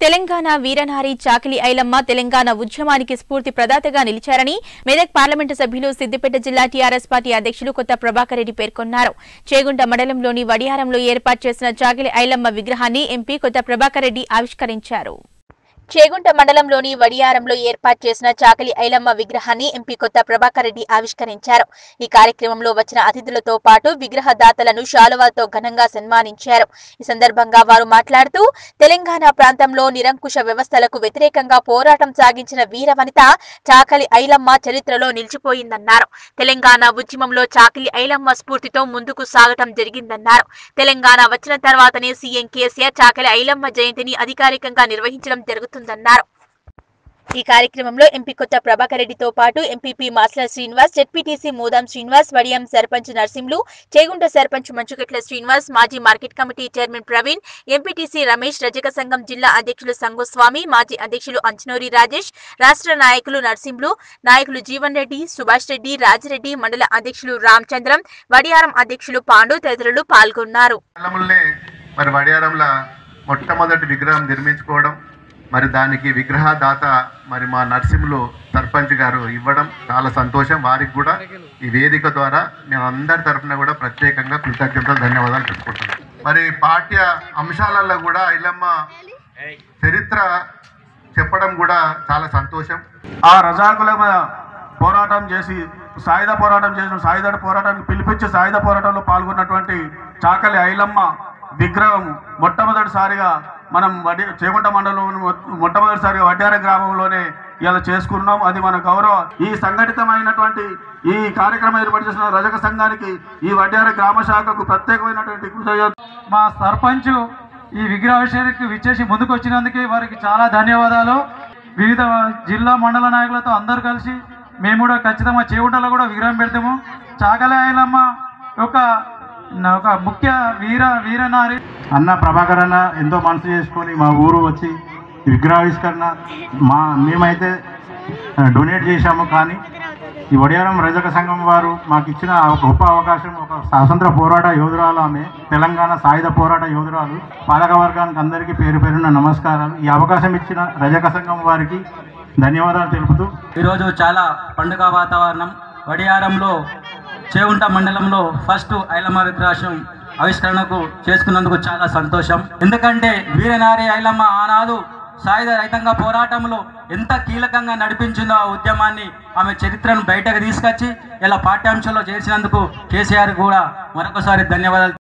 తెలంగాణ వీరనారి చాకిలి ఐలమ్మ తెలంగాణ ఉద్యమానికి స్ఫూర్తి ప్రదాతగా నిలిచారని మెదక్ పార్లమెంటు సభ్యులు సిద్దిపేట జిల్లా టీఆర్ఎస్ పార్టీ అధ్యక్షులు కొత్త ప్రభాకర్ రెడ్డి పేర్కొన్నారు చేగుంట మండలంలోని వడియారంలో ఏర్పాటు చేసిన చాకిలి ఐలమ్మ విగ్రహాన్ని ఎంపీ కొత్త ప్రభాకర్ రెడ్డి ఆవిష్కరించారు చేగుంట మండలంలోని వడియారంలో ఏర్పాటు చేసిన చాకలి ఐలమ్మ విగ్రహాన్ని ఎంపీ కొత్త ప్రభాకర్ రెడ్డి ఆవిష్కరించారు ఈ కార్యక్రమంలో వచ్చిన అతిథులతో పాటు విగ్రహ దాతలను శాలువాలతో ఘనంగా సన్మానించారు ఈ సందర్భంగా వారు మాట్లాడుతూ తెలంగాణ ప్రాంతంలో నిరంకుశ వ్యవస్థలకు వ్యతిరేకంగా పోరాటం సాగించిన వీరవనిత చాకలి ఐలమ్మ చరిత్రలో నిలిచిపోయిందన్నారు తెలంగాణ ఉద్యమంలో చాకలి ఐలమ్మ స్ఫూర్తితో ముందుకు సాగటం జరిగిందన్నారు తెలంగాణ వచ్చిన తర్వాతనే సీఎం కేసీఆర్ చాకలి ఐలమ్మ జయంతిని అధికారికంగా నిర్వహించడం జరుగుతుందన్నారు ఈ కార్యక్రమంలో ఎంపీ కొత్త ప్రభాకర్ రెడ్డితో పాటు ఎంపీపీ మాస్ల శ్రీనివాస్ జెడ్పీటీసీ మోదాం శ్రీనివాస్ వడియం సర్పంచ్ నర్సింలు చేగుంట సర్పంచ్ మంచుగట్ల శ్రీనివాస్ మాజీ market committee chairman Praveen MPTC Ramesh రజక సంఘం జిల్లా అధ్యక్షులు సంగుస్వామి మాజీ అధ్యక్షులు అంచనూరి రాజేష్ రాష్ట్ర నాయకులు నర్సింలు నాయకులు జీవన్ రెడ్డి సుభాష్ రెడ్డి రాజిరెడ్డి మండల అధ్యక్షులు రామచంద్రం వడియారం అధ్యక్షులు పాండు తదితరులు పాల్గొన్నారు మండలంలో మరి వడియారంలో మొట్టమొదటి విగ్రహం నిర్మించుకోవడం మరి దానికి విగ్రహదాత మరి మా నర్సింహులు సర్పంచ్ గారు ఇవ్వడం చాలా సంతోషం వారికి కూడా ఈ వేదిక ద్వారా మేము అందరి తరఫున కూడా ప్రత్యేకంగా కృతజ్ఞతలు ధన్యవాదాలు చెప్పుకుంటున్నాం మరి పాఠ్య అంశాలలో కూడా ఇల్లమ్మ చరిత్ర చెప్పడం కూడా చాలా సంతోషం ఆ రజాకుల మీద పోరాటం చేసి సాయుధ పోరాటం చేసిన సాయుధ పోరాటానికి పిలిపించి సాయుధ పోరాటంలో పాల్గొన్నటువంటి చాకలి ఐలమ్మ విగ్రహం మొట్టమొదటిసారిగా మనం వడి చేగుంట మండలంలో మొట్టమొదటిసారిగా వడ్డార గ్రామంలోనే ఇలా చేసుకున్నాం అది మన గౌరవ ఈ సంఘటితమైనటువంటి ఈ కార్యక్రమం ఏర్పాటు చేసిన రజక సంఘానికి ఈ వడ్డార గ్రామ శాఖకు ప్రత్యేకమైనటువంటి కృతజ్ఞత మా సర్పంచ్ ఈ విగ్రహావిషయానికి విచ్చేసి ముందుకు వచ్చినందుకే వారికి చాలా ధన్యవాదాలు వివిధ జిల్లా మండల నాయకులతో అందరూ కలిసి మేము కూడా ఖచ్చితంగా చేవుటలో కూడా విగ్రహం పెడతాము చాకలాయలమ్మ ఒక ఒక ముఖ్య వీర వీరనారి అన్న ప్రభాకర్ అన్న ఎంతో మనసు చేసుకొని మా ఊరు వచ్చి ఈ విగ్రహావిష్కరణ మా మేమైతే డొనేట్ చేశాము కానీ ఈ వడియారం రజక సంఘం వారు మాకు ఇచ్చిన ఒక గొప్ప అవకాశం ఒక స్వాతంత్ర పోరాట యోధురాలు ఆమె తెలంగాణ సాయుధ పోరాట యోధురాలు పాలక వర్గానికి అందరికీ పేరు పేరున నమస్కారాలు ఈ అవకాశం ఇచ్చిన రజక సంఘం వారికి ధన్యవాదాలు తెలుపుతూ ఈరోజు చాలా పండుగ వాతావరణం వడియారంలో చేగుంట మండలంలో ఫస్ట్ ఐలమ్మ విగ్రహం ఆవిష్కరణకు చేసుకున్నందుకు చాలా సంతోషం ఎందుకంటే వీరనారి ఐలమ్మ ఆనాడు సాయుధ రైతాంగ పోరాటంలో ఎంత కీలకంగా నడిపించిందో ఆ ఉద్యమాన్ని ఆమె చరిత్రను బయటకు తీసుకొచ్చి ఇలా పాఠ్యాంశంలో చేసినందుకు కేసీఆర్ కూడా మరొకసారి ధన్యవాదాలు